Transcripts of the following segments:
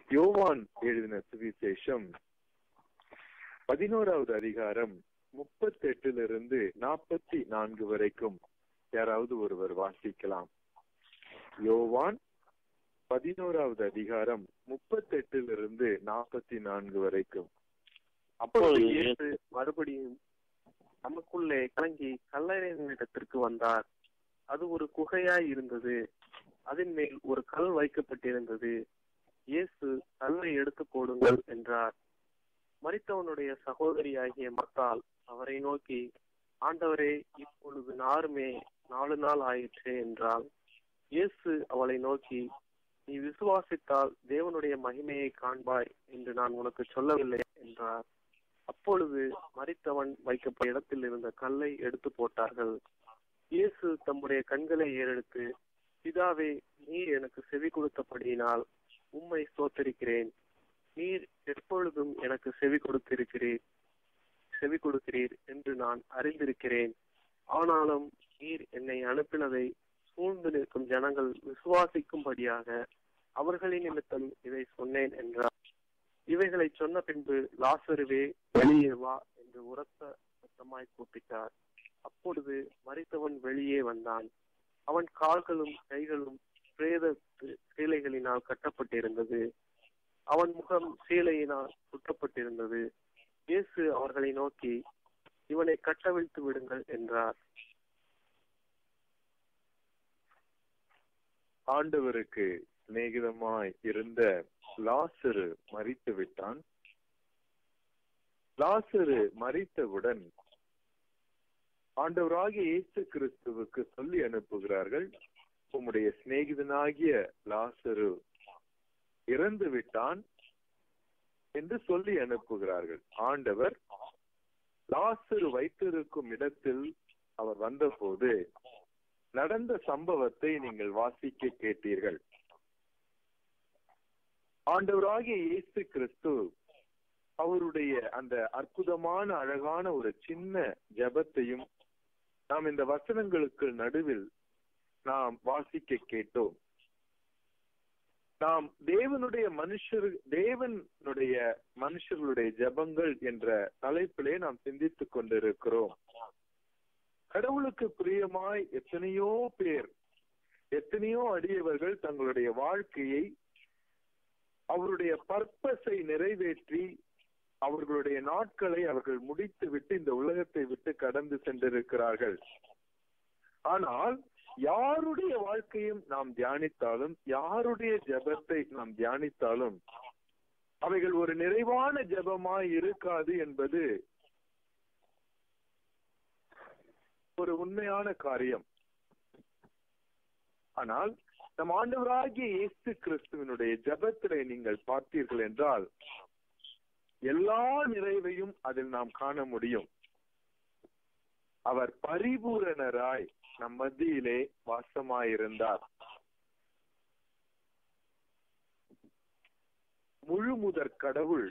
யோவான் எழுதின சுவிசேஷம் பதினோராவது அதிகாரம் முப்பத்தி எட்டிலிருந்து நாற்பத்தி நான்கு வரைக்கும் யாராவது ஒருவர் வாசிக்கலாம் யோவான் பதினோராவது அதிகாரம் முப்பத்தி எட்டிலிருந்து நாற்பத்தி நான்கு வரைக்கும் அப்பொழுது இயேசு மறுபடியும் நமக்குள்ளே கலங்கி கல்லறையினிடத்திற்கு வந்தார் அது ஒரு குகையாய் இருந்தது அதன் மேல் ஒரு கல் வைக்கப்பட்டிருந்தது இயேசு கல்லை எடுத்து போடுங்கள் என்றார் மரித்தவனுடைய சகோதரியாகிய மத்தால் அவரை நோக்கி ஆண்டவரே இப்பொழுது நாருமே நாலு நாள் ஆயிற்றே என்றாள் இயேசு அவளை நோக்கி நீ விசுவாசித்தால் தேவனுடைய மகிமையை காண்பாய் என்று நான் உனக்கு சொல்லவில்லை என்றார் அப்பொழுது மரித்தவன் வைக்கப்பட்ட இடத்தில் இருந்த கல்லை எடுத்து போட்டார்கள் இயேசு தம்முடைய கண்களை ஏறெடுத்து பிதாவே நீர் எனக்கு செவி கொடுத்தபடியினால் உம்மை ஸ்தோத்தரிக்கிறேன் நீர் எப்பொழுதும் எனக்கு செவி கொடுத்திருக்கிறீர் செவி கொடுக்கிறீர் என்று நான் அறிந்திருக்கிறேன் ஆனாலும் நீர் என்னை அனுப்பினதை சூழ்ந்து நிற்கும் ஜனங்கள் விசுவாசிக்கும்படியாக அவர்களின் நிமித்தம் இதை சொன்னேன் என்றார் இவைகளை சொன்ன பின்பு லாசருவே வெளியே வா என்று உரத்த சத்தமாய் கூப்பிட்டார் அப்பொழுது மறித்தவன் வெளியே வந்தான் அவன் கால்களும் கைகளும் பிரேத சீலைகளினால் கட்டப்பட்டிருந்தது அவன் முகம் சீலையினால் சுட்டப்பட்டிருந்தது இயேசு அவர்களை நோக்கி இவனை கட்டவிழ்த்து விடுங்கள் என்றார் ஆண்டவருக்கு சிநேகிதமாய் இருந்த லாசரு மறித்து விட்டான் லாசரு மறித்தவுடன் ஆண்டவராகிய இயேசு கிறிஸ்துவுக்கு சொல்லி அனுப்புகிறார்கள் உம்முடைய சிநேகிதனாகிய லாசரு இறந்து விட்டான் என்று சொல்லி அனுப்புகிறார்கள் ஆண்டவர் லாசரு வைத்திருக்கும் இடத்தில் அவர் வந்தபோது நடந்த சம்பவத்தை நீங்கள் வாசிக்க கேட்டீர்கள் ஆண்டவராகிய இயேசு கிறிஸ்து அவருடைய அந்த அற்புதமான அழகான ஒரு சின்ன ஜபத்தையும் நாம் இந்த வசனங்களுக்கு நடுவில் நாம் வாசிக்க கேட்டோம் நாம் தேவனுடைய மனுஷர் தேவனுடைய மனுஷர்களுடைய ஜபங்கள் என்ற தலைப்பிலே நாம் சிந்தித்துக் கொண்டிருக்கிறோம் கடவுளுக்கு பிரியமாய் எத்தனையோ பேர் எத்தனையோ அடியவர்கள் தங்களுடைய வாழ்க்கையை அவருடைய பர்பஸை நிறைவேற்றி அவர்களுடைய நாட்களை அவர்கள் முடித்து விட்டு இந்த உலகத்தை விட்டு கடந்து சென்றிருக்கிறார்கள் ஆனால் யாருடைய வாழ்க்கையும் நாம் தியானித்தாலும் யாருடைய ஜபத்தை நாம் தியானித்தாலும் அவைகள் ஒரு நிறைவான ஜபமாய் இருக்காது என்பது ஒரு உண்மையான காரியம் ஆனால் நம் ஆண்டவராகிய இயேசு கிறிஸ்துவனுடைய ஜபத்திலே நீங்கள் பார்த்தீர்கள் என்றால் எல்லா நிறைவையும் அதில் நாம் காண முடியும் அவர் பரிபூரணராய் நம் மத்தியிலே வாசமாயிருந்தார் முழு முதற் கடவுள்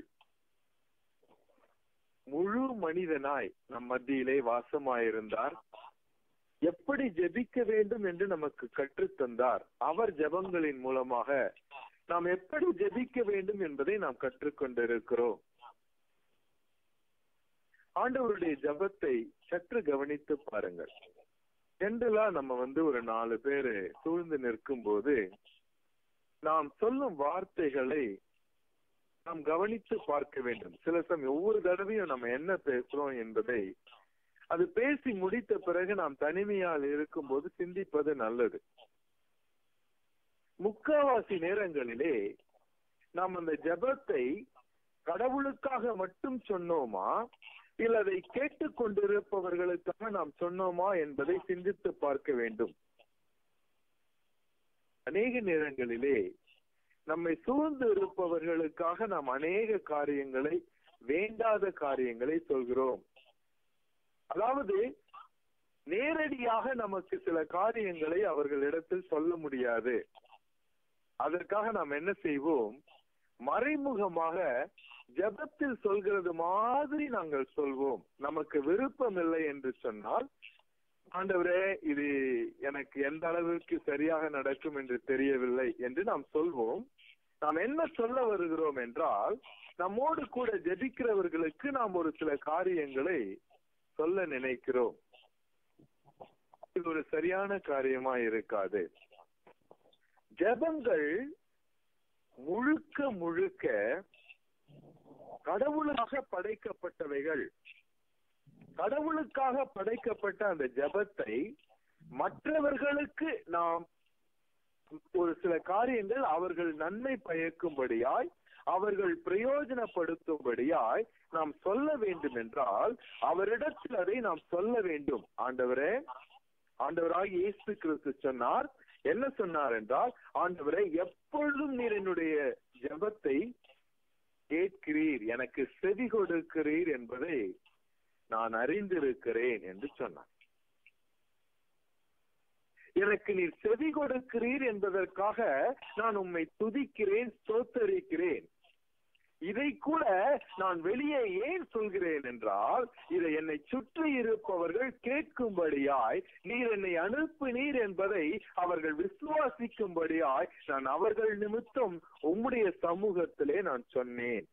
முழு மனிதனாய் நம் மத்தியிலே வாசமாயிருந்தார் எப்படி ஜெபிக்க வேண்டும் என்று நமக்கு கற்றுத்தந்தார் அவர் ஜபங்களின் மூலமாக நாம் எப்படி ஜெபிக்க வேண்டும் என்பதை நாம் கற்றுக்கொண்டிருக்கிறோம் ஆண்டவருடைய ஜபத்தை சற்று கவனித்து பாருங்கள் ஜென்ரலா நம்ம வந்து ஒரு நாலு பேரு சூழ்ந்து நிற்கும் போது நாம் சொல்லும் வார்த்தைகளை நாம் கவனித்து பார்க்க வேண்டும் சில சமயம் ஒவ்வொரு தடவையும் நம்ம என்ன பேசுறோம் என்பதை அது பேசி முடித்த பிறகு நாம் தனிமையால் இருக்கும் போது சிந்திப்பது நல்லது முக்காவாசி நேரங்களிலே நாம் அந்த ஜபத்தை கடவுளுக்காக மட்டும் சொன்னோமா இல்ல அதை கேட்டுக் கொண்டிருப்பவர்களுக்காக நாம் சொன்னோமா என்பதை சிந்தித்து பார்க்க வேண்டும் அநேக நேரங்களிலே நம்மை சூழ்ந்து இருப்பவர்களுக்காக நாம் அநேக காரியங்களை வேண்டாத காரியங்களை சொல்கிறோம் அதாவது நேரடியாக நமக்கு சில காரியங்களை அவர்களிடத்தில் சொல்ல முடியாது அதற்காக நாம் என்ன செய்வோம் மறைமுகமாக ஜபத்தில் சொல்கிறது மாதிரி நாங்கள் சொல்வோம் நமக்கு விருப்பம் இல்லை என்று சொன்னால் ஆண்டவரே இது எனக்கு எந்த அளவிற்கு சரியாக நடக்கும் என்று தெரியவில்லை என்று நாம் சொல்வோம் நாம் என்ன சொல்ல வருகிறோம் என்றால் நம்மோடு கூட ஜெபிக்கிறவர்களுக்கு நாம் ஒரு சில காரியங்களை சொல்ல நினைக்கிறோம் இது ஒரு சரியான காரியமா இருக்காது ஜெபங்கள் முழுக்க முழுக்க கடவுளுக்காக படைக்கப்பட்டவைகள் கடவுளுக்காக படைக்கப்பட்ட அந்த ஜெபத்தை மற்றவர்களுக்கு நாம் ஒரு சில காரியங்கள் அவர்கள் நன்மை பயக்கும்படியாய் அவர்கள் பிரயோஜனப்படுத்தும்படியாய் நாம் சொல்ல வேண்டும் என்றால் அவரிடத்தில் அதை நாம் சொல்ல வேண்டும் ஆண்டவரே ஆண்டவராக இயேசு கிறிஸ்து சொன்னார் என்ன சொன்னார் என்றால் ஆண்டவரே எப்பொழுதும் நீர் என்னுடைய ஜெபத்தை கேட்கிறீர் எனக்கு செவி கொடுக்கிறீர் என்பதை நான் அறிந்திருக்கிறேன் என்று சொன்னார் எனக்கு நீர் செவி கொடுக்கிறீர் என்பதற்காக நான் உம்மை துதிக்கிறேன் ஸ்தோத்தரிக்கிறேன் இதை கூட நான் வெளியே ஏன் சொல்கிறேன் என்றால் இதை என்னை சுற்றி இருப்பவர்கள் கேட்கும்படியாய் நீர் என்னை அனுப்பினீர் என்பதை அவர்கள் விசுவாசிக்கும்படியாய் நான் அவர்கள் நிமித்தம் உம்முடைய சமூகத்திலே நான் சொன்னேன்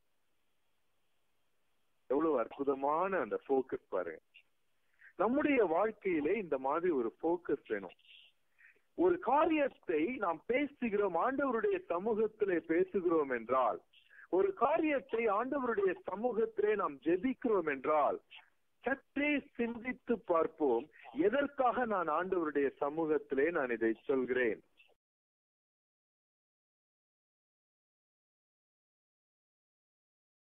எவ்வளவு அற்புதமான அந்த போக்கஸ் பாருங்க நம்முடைய வாழ்க்கையிலே இந்த மாதிரி ஒரு போக்கஸ் வேணும் ஒரு காரியத்தை நாம் பேசுகிறோம் ஆண்டவருடைய சமூகத்திலே பேசுகிறோம் என்றால் ஒரு காரியத்தை ஆண்டவருடைய சமூகத்திலே நாம் ஜெபிக்கிறோம் என்றால் சற்றே சிந்தித்து பார்ப்போம் எதற்காக நான் ஆண்டவருடைய சமூகத்திலே நான் இதை சொல்கிறேன்